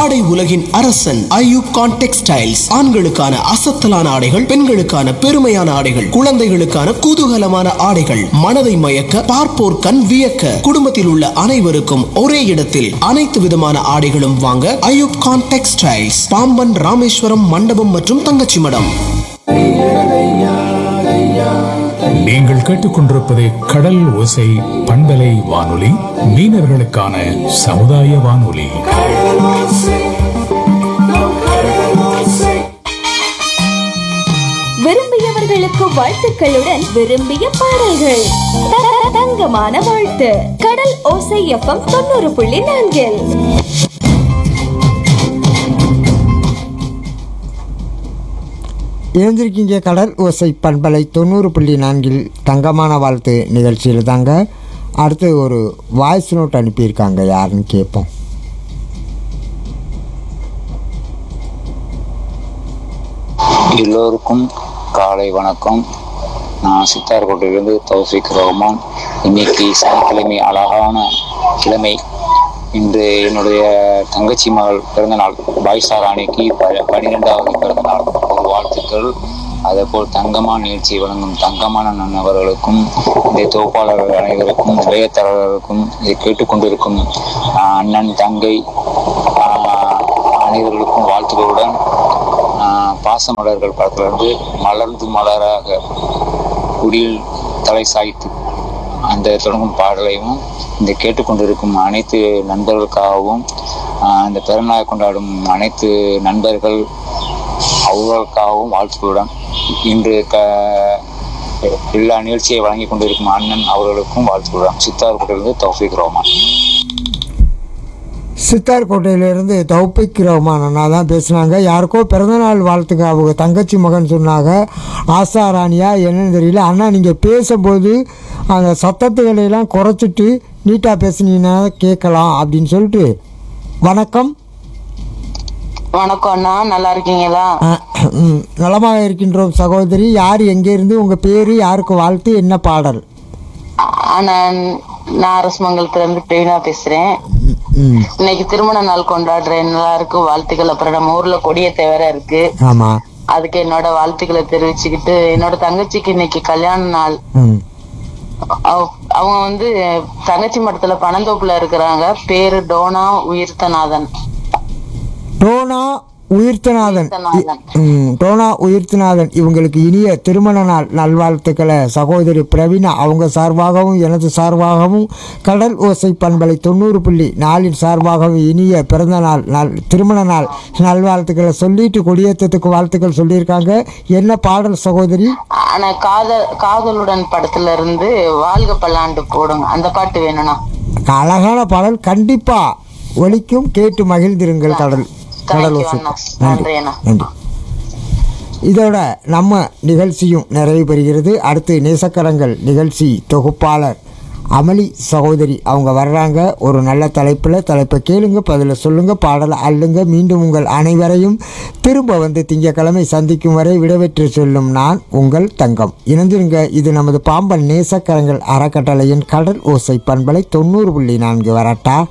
ஆடை உலகின் அரசன் ஐயூப் கான் டெக்ஸ்டைல்ஸ் ஆண்களுக்கான அசத்தலான ஆடைகள் பெண்களுக்கான பெருமையான ஆடைகள் குழந்தைகளுக்கான குதூகலமான ஆடைகள் மனதை மயக்க பார்ப்போர் கண் வியக்க குடும்பத்தில் உள்ள அனைவருக்கும் ஒரே இடத்தில் அனைத்து விதமான ஆடைகளும் வாங்க ஐயூப் கான் டெக்ஸ்டைல்ஸ் பாம்பன் ராமேஸ்வரம் மண்டபம் மற்றும் தங்கச்சி மடம் நீங்கள் கேட்டுக்கொண்டிருப்பது கடல் ஓசை பண்பலை வானொலி மீனவர்களுக்கான சமுதாய வானொலி விரும்பியவர்களுக்கு வாழ்த்துக்களுடன் விரும்பிய பாடல்கள் த- த- தங்கமான வாழ்த்து கடல் ஓசை எஃப்எம் தொண்ணூறு புள்ளி நான்கில் இணைந்திருக்கீங்க கடல் ஓசை பண்பலை தொண்ணூறு புள்ளி நான்கில் தங்கமான வாழ்த்து நிகழ்ச்சியில் தாங்க அடுத்து ஒரு வாய்ஸ் நோட் அனுப்பியிருக்காங்க யாருன்னு கேட்போம் எல்லோருக்கும் காலை வணக்கம் நான் சித்தார்கோட்டையிலிருந்து தௌஃபிக் ரஹ்மான் இன்னைக்கு சனிக்கிழமை அழகான கிழமை இன்று என்னுடைய தங்கச்சி மகள் பிறந்தநாள் பாய்சா ராணிக்கு ப பனிரெண்டாவது பிறந்தநாள் ஒரு வாழ்த்துக்கள் அதேபோல் தங்கமான நிகழ்ச்சி வழங்கும் தங்கமான நண்பர்களுக்கும் இந்த தொகுப்பாளர்கள் அனைவருக்கும் உபயத்தரர்களுக்கும் இதை கேட்டுக்கொண்டிருக்கும் ஆஹ், அண்ணன் தங்கை ஆஹ், அனைவர்களுக்கும் வாழ்த்துக்களுடன் ஆஹ் பாசமலர்கள் படத்திலிருந்து மலர்ந்து மலராக குடியில் தலை சாய்த்து அந்த தொடங்கும் பாடலையும் இந்த கேட்டுக்கொண்டிருக்கும் அனைத்து நண்பர்களுக்காகவும் ஆஹ் இந்த பிறநாள் கொண்டாடும் அனைத்து நண்பர்கள் அவர்களுக்காகவும் வாழ்த்துக்களுடன் இன்று க எல்லா நிகழ்ச்சியை வழங்கி கொண்டிருக்கும் அண்ணன் அவர்களுக்கும் வாழ்த்துக்களுடன் சித்தார்புட்டிலிருந்து தௌஃபிக் ரோமான் சித்தார்கோட்டையிலேருந்து தௌபிக் ரஹ்மான் அண்ணா தான் பேசுனாங்க யாருக்கோ பிறந்தநாள் வாழ்த்துங்க அவங்க தங்கச்சி மகன் சொன்னாங்க ஆசா ராணியா என்னன்னு தெரியல அண்ணா நீங்கள் பேசும்போது அந்த சத்தத்துகளை எல்லாம் குறைச்சிட்டு நீட்டாக பேசுனீங்கன்னா கேட்கலாம் அப்படின்னு சொல்லிட்டு வணக்கம் வணக்கம் அண்ணா நல்லா இருக்கீங்களா அஹ், ம், நலமாக இருக்கின்றோம் சகோதரி யார் எங்கேருந்து உங்கள் பேர் யாருக்கு வாழ்த்து என்ன பாடல் அண்ணா நான் அரசமங்கலத்துல இருந்து பிரவீனா பேசுறேன் ம் இன்னைக்கு திருமண நாள் கொண்டாடுற எல்லாருக்கும் வாழ்த்துக்கள் அப்புறம் நம்ம ஊர்ல கொடியத்தை வேற இருக்கு ஆமாம் அதுக்கு என்னோட வாழ்த்துக்களை தெரிவிச்சுக்கிட்டு என்னோட தங்கச்சிக்கு இன்னைக்கு கல்யாண நாள் ம் அவ- அவங்க வந்து தங்கச்சி மடத்துல பனந்தோப்புல இருக்கிறாங்க பேரு டோனா உயிர்த்தநாதன் டோனா உயிர்த்தநாதன் உயிர்த்தநாதன். ம், டோனா உயிர்த்தநாதன் இவங்களுக்கு இனிய திருமண நாள் நல்வாழ்த்துக்களை சகோதரி பிரவீனா அவங்க சார்பாகவும் எனது சார்பாகவும் கடல் ஓசை பண்பலை தொண்ணூறு புள்ளி நாலின் சார்பாகவும் இனிய பிறந்த நாள் நல் திருமண நாள் நல்வாழ்த்துக்களை சொல்லிட்டு கொடியேற்றத்துக்கு வாழ்த்துக்கள் சொல்லியிருக்காங்க என்ன பாடல் சகோதரி ஆனா காதல் காதலுடன் படத்துல இருந்து வாழ்க பல்லாண்டு போடுங்க அந்த பாட்டு வேணும்னா அழகான பாடல் கண்டிப்பா ஒலிக்கும் கேட்டு மகிழ்ந்திருங்கள் கடல் கடல் தேங்க்யூ ஓசை அண்ணா நன்றி நன்றி அண்ணா நன்றி இதோட நம்ம நிகழ்ச்சியும் நிறைவு பெறுகிறது அடுத்து நேசக்கரங்கள் நிகழ்ச்சி தொகுப்பாளர் அமளி சகோதரி அவங்க வர்றாங்க ஒரு நல்ல தலைப்பில் தலைப்பை கேளுங்க பதில சொல்லுங்க பாடலை அள்ளுங்க மீண்டும் உங்கள் அனைவரையும் திரும்ப வந்து திங்கட்கிழமை சந்திக்கும் வரை விடைபெற்று சொல்லும் நான் உங்கள் தங்கம் இணைந்திருங்க இது நமது பாம்பன் நேசக்கரங்கள் அறக்கட்டளையின் கடல் ஓசை பண்பலை தொண்ணூறு புள்ளி நான்கு வரட்டா